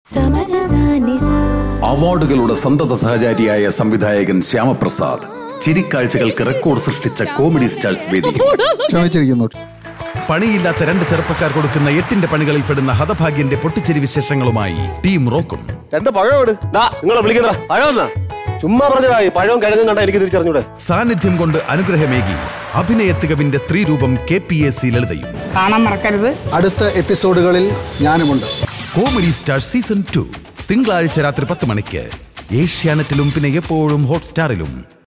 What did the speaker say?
അവാർഡുകളുടെ സന്തത സഹചാരിയായ സംവിധായകൻ ശ്യാമപ്രസാദ് ചിരിക്കാഴ്ചകൾക്ക് റെക്കോർഡ് സൃഷ്ടിച്ച കോമഡി സ്റ്റാർസ് വേദി ക്ഷമിച്ചിരിക്കുന്നു പണിയില്ലാത്ത രണ്ട് ചെറുപ്പക്കാർ കൊടുക്കുന്ന എട്ടിന്റെ പണികളിൽ പെടുന്ന ഹതഭാഗ്യന്റെ പൊട്ടിച്ചിരി വിശേഷങ്ങളുമായി ടീം റോക്കും രണ്ട് പഴം നിങ്ങളെ വിളിക്കുന്ന പഴം ചുമ്മാ പറഞ്ഞതാ ഈ പഴവും കിഴങ്ങും കണ്ട എനിക്ക് തിരിച്ചറിഞ്ഞൂടെ സാന്നിധ്യം കൊണ്ട് അനുഗ്രഹമേകി അഭിനയ തികവിന്റെ സ്ത്രീരൂപം കെ പി എസ് സി ലളിതയും കാണാൻ മറക്കരുത് അടുത്ത എപ്പിസോഡുകളിൽ ഞാനുമുണ്ട് കോമഡി സ്റ്റാർ സീസൺ ടു തിങ്കളാഴ്ച രാത്രി പത്ത് മണിക്ക് ഏഷ്യാനെറ്റിലും പിന്നെ എപ്പോഴും ഹോട്ട്സ്റ്റാറിലും